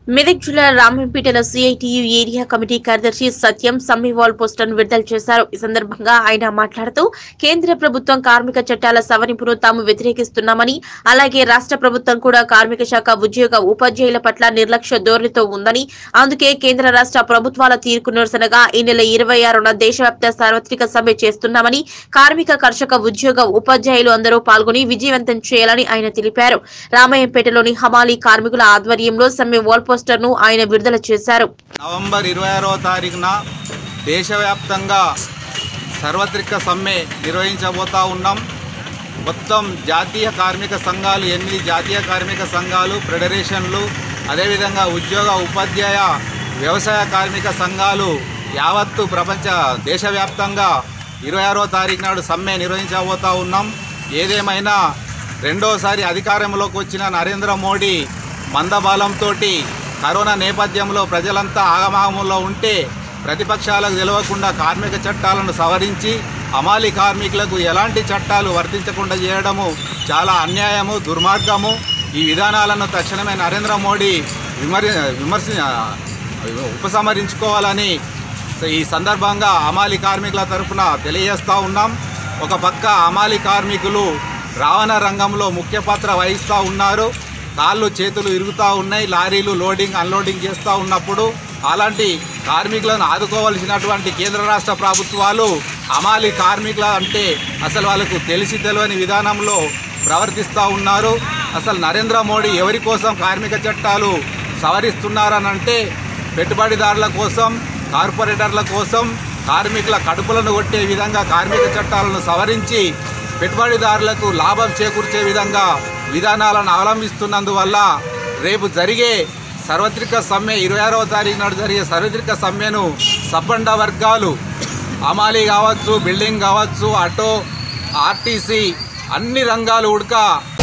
మెదక్ జిల్లా రామంపేటలో CITU area committee కార్యదర్శి సత్యం సమ్మి wall పోస్టర్ను విడుదల చేశారు ఈ సందర్భంగా ఆయన మాట్లాడుతూ కేంద్ర ప్రభుత్వం కార్మిక చట్టాల సవరింపును తాము వ్యతిరేకిస్తున్నామని అలాగే రాష్ట్ర ప్రభుత్వం కూడా కార్మిక శాఖ ఉద్యోగ ఉపాధ్యాయుల పట్ల నిర్లక్ష్య ధోరణితో ఉందని అందుకే కేంద్ర రాష్ట్ర ప్రభుత్వాల తీర్పు నిరసనగా ఈ నెల ఇరవై ఆరున దేశవ్యాప్త సార్వత్రిక సమ్మె చేస్తున్నామని కార్మిక కర్షక ఉద్యోగ ఉపాధ్యాయులు అందరూ పాల్గొని విజయవంతం చేయాలని ఆయన తెలిపారు రామయ్యంపేటలోని హమాలీ కార్మికుల ఆధ్వర్యంలో సమ్మె వాల్ పోస్టర్ ను ఆయన విడుదల చేశారు నవంబర్ ఇరవై ఆరవ తారీఖున దేశవ్యాప్తంగా సార్వత్రిక సమ్మె నిర్వహించబోతా ఉన్నాం మొత్తం జాతీయ కార్మిక సంఘాలు ఎనిమిది జాతీయ కార్మిక సంఘాలు ఫెడరేషన్లు అదేవిధంగా ఉద్యోగ ఉపాధ్యాయ వ్యవసాయ కార్మిక సంఘాలు యావత్తు ప్రపంచ దేశవ్యాప్తంగా ఇరవై ఆరో తారీఖు నాడు సమ్మె నిర్వహించబోతా ఉన్నాం ఏదేమైనా రెండోసారి అధికారంలోకి వచ్చిన నరేంద్ర మోడీ మందబలంతో కరోనా నేపథ్యంలో ప్రజలంతా ఆగమాగంలో ఉంటే ప్రతిపక్షాలకు తెలియకుండా కార్మిక చట్టాలను సవరించి అమాలి కార్మికులకు ఎలాంటి చట్టాలు వర్తించకుండా చేయడము చాలా అన్యాయము దుర్మార్గము ఈ విధానాలను తక్షణమే నరేంద్ర మోడీ విమర్ విమర్శ ఉపసంహరించుకోవాలని ఈ సందర్భంగా అమాలి కార్మికుల తరఫున తెలియజేస్తూ ఉన్నాం ఒక పక్క అమాలి కార్మికులు రావణ రంగంలో ముఖ్య పాత్ర వహిస్తూ ఉన్నారు కాళ్ళు చేతులు ఇరుగుతూ ఉన్నాయి లారీలు లోడింగ్ అన్లోడింగ్ చేస్తూ ఉన్నప్పుడు అలాంటి కార్మికులను ఆదుకోవాల్సినటువంటి కేంద్ర రాష్ట్ర ప్రభుత్వాలు అమాలి కార్మికుల అంటే అసలు వాళ్ళకు తెలిసి తెలియని విధానంలో ప్రవర్తిస్తూ ఉన్నారు అసలు నరేంద్ర మోడీ ఎవరి కోసం కార్మిక చట్టాలు సవరిస్తున్నారనంటే పెట్టుబడిదారుల కోసం కార్పొరేటర్ల కోసం కార్మికుల కడుపులను కొట్టే విధంగా కార్మిక చట్టాలను సవరించి పెట్టుబడిదారులకు లాభం చేకూర్చే విధంగా విధానాలను అవలంబిస్తున్నందువల్ల రేపు జరిగే సార్వత్రిక సమ్మె ఇరవై ఆరవ తారీఖు నాడు జరిగే సార్వత్రిక సమ్మెను సబ్బండ వర్గాలు అమాలి కావచ్చు బిల్డింగ్ కావచ్చు ఆటో ఆర్టీసీ అన్ని రంగాలు ఉడక